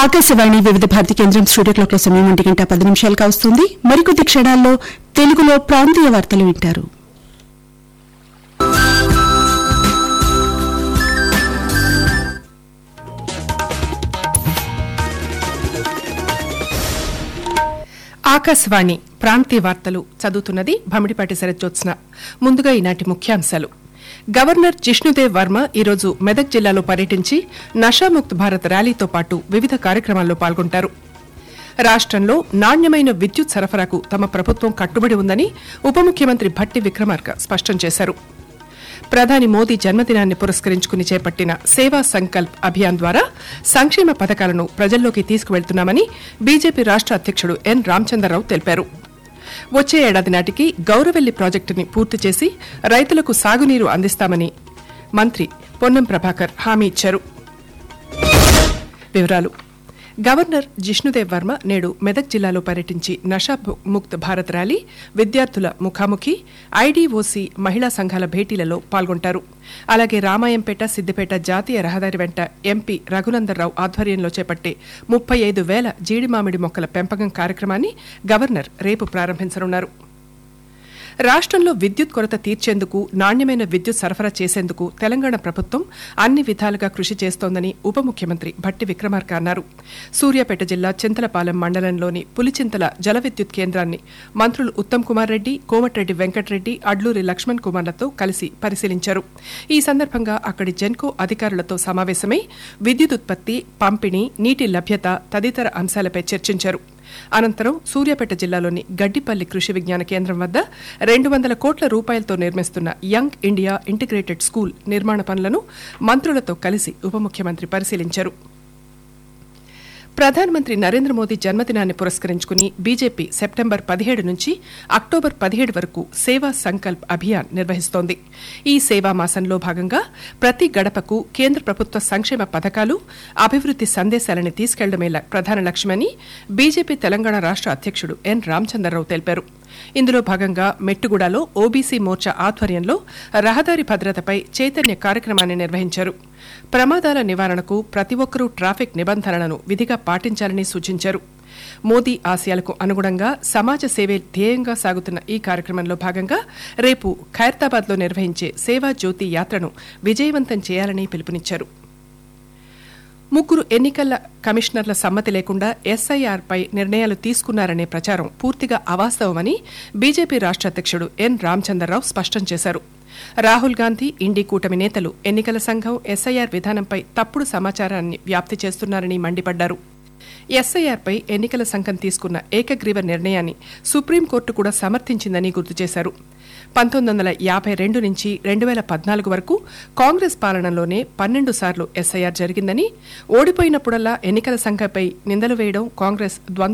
ఆకాశవాణి వివిధ భారతి కేంద్రం studio clock లో సమయం ఒంటి గంట పది నిమిషాలుగా వస్తుంది మరికొద్ది క్షణాల్లో తెలుగులో ప్రాంతీయ వార్తలు వింటారు ఆకాశవాణి ప్రాంతీయ వార్తలు చదువుతున్నది భమిడిపాటి శరజ్జోత్స్న ముందుగా ఈనాటి ముఖ్యాంశాలు గవర్నర్ జిష్ణుదేవ్ వర్మ ఈరోజు మెదక్ జిల్లాలో పర్యటించి నషాముక్త్ భారత్ ర్యాలీతో పాటు వివిధ కార్యక్రమాల్లో పాల్గొంటారు రాష్ట్రంలో నాణ్యమైన విద్యుత్ సరఫరాకు తమ ప్రభుత్వం కట్టుబడి ఉందని ఉప ముఖ్యమంత్రి భట్టి విక్రమార్క స్పష్టం చేశారు ప్రధాని మోదీ జన్మదినాన్ని పురస్కరించుకుని చేపట్టిన సేవా సంకల్ప్ అభియాన్ ద్వారా సంక్షేమ పథకాలను ప్రజల్లోకి తీసుకువెళ్తున్నామని బీజేపీ రాష్ట్ర అధ్యక్షుడు ఎన్ రామచంద్రరావు తెలిపారు వచ్చే ఏడాది నాటికి గౌరవెల్లి ప్రాజెక్టుని పూర్తి చేసి రైతులకు సాగునీరు అందిస్తామని మంత్రి పొన్నం ప్రభాకర్ హామీ ఇచ్చారు వివరాలు గవర్నర్ జిష్ణుదేవ్ వర్మ నేడు మెదక్ జిల్లాలో పర్యటించి నషా ముక్త్ భారత్ ర్యాలీ విద్యార్థుల ముఖాముఖి ఐడీఓసీ మహిళా సంఘాల భేటీలలో పాల్గొంటారు అలాగే రామాయంపేట సిద్దిపేట జాతీయ రహదారి వెంట ఎంపీ రఘునందర్రావు ఆధ్వర్యంలో చేపట్టే ముప్పై ఐదు వేల జీడి మామిడి మొక్కల పెంపకం కార్యక్రమాన్ని గవర్నర్ రేపు ప్రారంభించనున్నారు రాష్ట్రంలో విద్యుత్ కొరత తీర్చేందుకు నాణ్యమైన విద్యుత్ సరఫరా చేసేందుకు తెలంగాణ ప్రభుత్వం అన్ని విధాలుగా కృషి చేస్తోందని ఉప ముఖ్యమంత్రి భట్టి విక్రమార్క అన్నారు సూర్యాపేట జిల్లా చింతలపాలెం మండలంలోని పులిచింతల జల విద్యుత్ కేంద్రాన్ని మంత్రులు ఉత్తమ్ కుమార్ రెడ్డి కోమటిరెడ్డి వెంకటరెడ్డి అడ్లూరి లక్ష్మణ్ కుమార్లతో కలిసి పరిశీలించారు ఈ సందర్భంగా అక్కడి జెన్కో అధికారులతో సమావేశమై విద్యుత్ ఉత్పత్తి పంపిణీ నీటి లభ్యత తదితర అంశాలపై చర్చించారు అనంతరం సూర్యాపేట జిల్లాలోని గడ్డిపల్లి కృషి విజ్ఞాన కేంద్రం వద్ద రెండు వందల కోట్ల రూపాయలతో నిర్మిస్తున్న యంగ్ ఇండియా ఇంటిగ్రేటెడ్ స్కూల్ నిర్మాణ పనులను మంత్రులతో కలిసి ఉప ముఖ్యమంత్రి పరిశీలించారు ప్రధానమంత్రి నరేంద్ర మోదీ జన్మదినాన్ని పురస్కరించుకుని బీజేపీ సెప్టెంబర్ పదిహేడు నుంచి అక్టోబర్ పదిహేడు వరకు సేవా సంకల్ప్ అభియాన్ నిర్వహిస్తోంది ఈ సేవా మాసంలో భాగంగా ప్రతి గడపకు కేంద్ర ప్రభుత్వ సంక్షేమ పథకాలు అభివృద్ది సందేశాలని తీసుకెళ్లడమే ల- ప్రధాన లక్ష్యమని బీజేపీ తెలంగాణ రాష్ట్ర అధ్యక్షుడు ఎన్ రామచంద్రరావు తెలిపారు ఇందులో భాగంగా మెట్టుగూడలో ఓబీసీ మోర్చా ఆధ్వర్యంలో రహదారి భద్రతపై చైతన్య కార్యక్రమాన్ని నిర్వహించారు ప్రమాదాల నివారణకు ప్రతి ఒక్కరూ ట్రాఫిక్ నిబంధనలను విధిగా పాటించాలని సూచించారు మోదీ ఆశయాలకు అనుగుణంగా సమాజ సేవే ధ్యేయంగా సాగుతున్న ఈ కార్యక్రమంలో భాగంగా రేపు ఖైరతాబాద్లో నిర్వహించే సేవా జ్యోతి యాత్రను విజయవంతం చేయాలని పిలుపునిచ్చారు ముగ్గురు ఎన్నికల కమిషనర్ల సమ్మతి లేకుండా ఎస్ఐఆర్ పై నిర్ణయాలు తీసుకున్నారనే ప్రచారం పూర్తిగా అవాస్తవమని బీజేపీ రాష్ట్ర అధ్యక్షుడు ఎన్ రామచంద్రరావు స్పష్టం చేశారు రాహుల్ గాంధీ ఇండి కూటమి నేతలు ఎన్నికల సంఘం ఎస్ఐఆర్ విధానంపై తప్పుడు సమాచారాన్ని వ్యాప్తి చేస్తున్నారని మండిపడ్డారు ఎస్ఐఆర్పై ఎన్నికల సంఘం తీసుకున్న ఏకగ్రీవ నిర్ణయాన్ని సుప్రీంకోర్టు కూడా సమర్థించిందని గుర్తు చేశారు పంతొమ్మిది వందల యాభై రెండు నుంచి రెండు వేల పద్నాలుగు వరకు కాంగ్రెస్ పాలనలోనే పన్నెండు సార్లు ఎస్ఐఆర్ జరిగిందని ఓడిపోయినప్పుడల్లా ఎన్నికల సంఘంపై నిందలు వేయడం కాంగ్రెస్ ద్వంద్వ